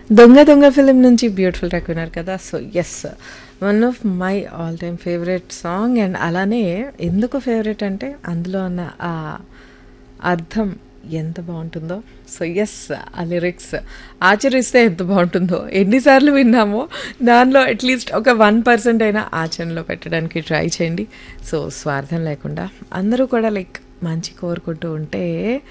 దొంగ దొంగ ఫిలిం నుంచి బ్యూటిఫుల్ ట్రాక్ విన్నారు కదా so yes one of my all time favourite song and అలానే ఎందుకు ఫేవరెట్ అంటే అందులో ఉన్న ఆ అర్థం ఎంత బాగుంటుందో సో ఎస్ ఆ లిరిక్స్ ఆచరిస్తే ఎంత బాగుంటుందో ఎన్నిసార్లు విన్నామో దానిలో అట్లీస్ట్ ఒక వన్ పర్సెంట్ అయినా ఆచరణలో పెట్టడానికి ట్రై చేయండి సో స్వార్థం లేకుండా అందరూ కూడా లైక్ మంచి కోరుకుంటూ ఉంటే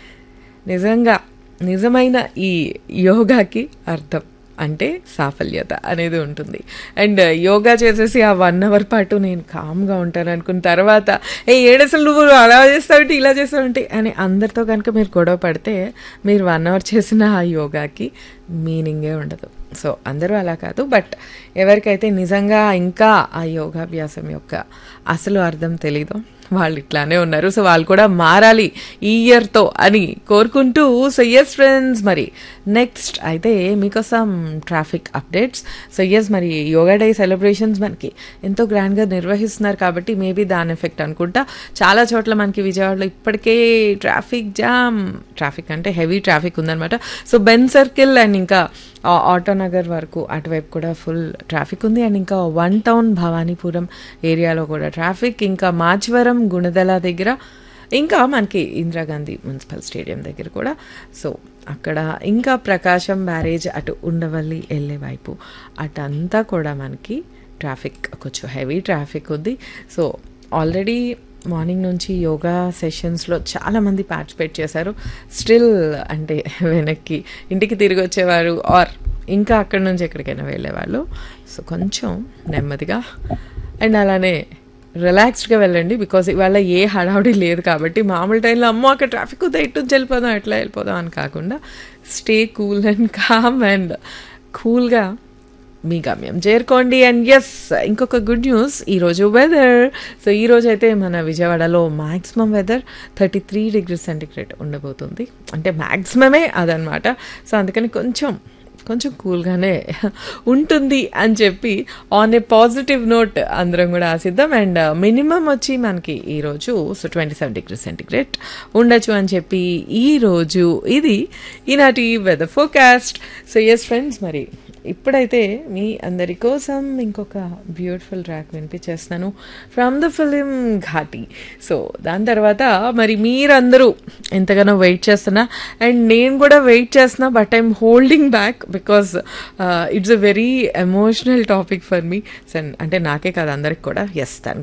నిజంగా నిజమైన ఈ యోగాకి అర్థం అంటే సాఫల్యత అనేది ఉంటుంది అండ్ యోగా చేసేసి ఆ వన్ అవర్ పాటు నేను కామ్గా ఉంటాను అనుకున్న తర్వాత ఏ ఏడసలు నువ్వు అలా చేస్తావంటే ఇలా చేస్తావంటే అని అందరితో కనుక మీరు గొడవ పడితే మీరు వన్ అవర్ చేసిన ఆ యోగాకి మీనింగే ఉండదు సో అందరూ అలా కాదు బట్ ఎవరికైతే నిజంగా ఇంకా ఆ యోగాభ్యాసం యొక్క అసలు అర్థం తెలీదో వాళ్ళు ఇట్లానే ఉన్నారు సో వాళ్ళు కూడా మారాలి ఈ ఇయర్తో అని కోరుకుంటూ సో ఎస్ ఫ్రెండ్స్ మరి నెక్స్ట్ అయితే మీకోసం ట్రాఫిక్ అప్డేట్స్ సో ఎస్ మరి యోగా డే సెలబ్రేషన్స్ మనకి ఎంతో గ్రాండ్గా నిర్వహిస్తున్నారు కాబట్టి మేబీ దాని ఎఫెక్ట్ అనుకుంటా చాలా చోట్ల మనకి విజయవాడలో ఇప్పటికే ట్రాఫిక్ జామ్ ట్రాఫిక్ అంటే హెవీ ట్రాఫిక్ ఉందన్నమాట సో బెన్ సర్కిల్ అండ్ ఇంకా ఆటోనగర్ వరకు అటువైపు కూడా ఫుల్ ట్రాఫిక్ ఉంది అండ్ ఇంకా వన్ టౌన్ భవానీపురం ఏరియాలో కూడా ట్రాఫిక్ ఇంకా మాచవరం గుణదల దగ్గర ఇంకా మనకి ఇందిరాగాంధీ మున్సిపల్ స్టేడియం దగ్గర కూడా సో అక్కడ ఇంకా ప్రకాశం బ్యారేజ్ అటు ఉండవల్లి వెళ్ళే వైపు అటంతా కూడా మనకి ట్రాఫిక్ కొంచెం హెవీ ట్రాఫిక్ ఉంది సో ఆల్రెడీ మార్నింగ్ నుంచి యోగా సెషన్స్లో చాలామంది పార్టిసిపేట్ చేశారు స్టిల్ అంటే వెనక్కి ఇంటికి తిరిగి వచ్చేవారు ఆర్ ఇంకా అక్కడి నుంచి ఎక్కడికైనా వెళ్ళేవాళ్ళు సో కొంచెం నెమ్మదిగా అండ్ అలానే రిలాక్స్డ్గా వెళ్ళండి బికాజ్ ఇవాళ ఏ హడావుడి లేదు కాబట్టి మామూలు టైంలో అమ్మో అక్కడ ట్రాఫిక్ ఉందా ఇటు నుంచి వెళ్ళిపోదాం ఎట్లా వెళ్ళిపోదాం అని కాకుండా stay cool and calm and కూల్గా మీ గమ్యం చేరుకోండి అండ్ ఎస్ ఇంకొక గుడ్ న్యూస్ ఈరోజు వెదర్ సో ఈరోజు అయితే మన విజయవాడలో maximum weather thirty three degree centigrade ఉండబోతుంది అంటే మ్యాక్సిమమే అదనమాట సో అందుకని కొంచెం కొంచెం కూల్గానే ఉంటుంది అని చెప్పి ఆన్ ఏ పాజిటివ్ నోట్ అందరం కూడా ఆశిద్దాం అండ్ మినిమం వచ్చి మనకి ఈరోజు so twenty seven degree centigrade ఉండొచ్చు అని చెప్పి ఈరోజు ఇది ఈనాటి weather forecast so yes friends మరి ఇప్పుడైతే మీ అందరి కోసం ఇంకొక బ్యూటిఫుల్ ట్రాక్ వినిపించేస్తున్నాను from the film Ghaati so దాని తర్వాత మరి మీరందరూ ఎంతగానో వెయిట్ చేస్తున్నా అండ్ నేను కూడా వెయిట్ చేస్తున్నా but I'm holding back because it's a very emotional topic for me అంటే నాకే కాదు అందరికి కూడా ఎస్ దాని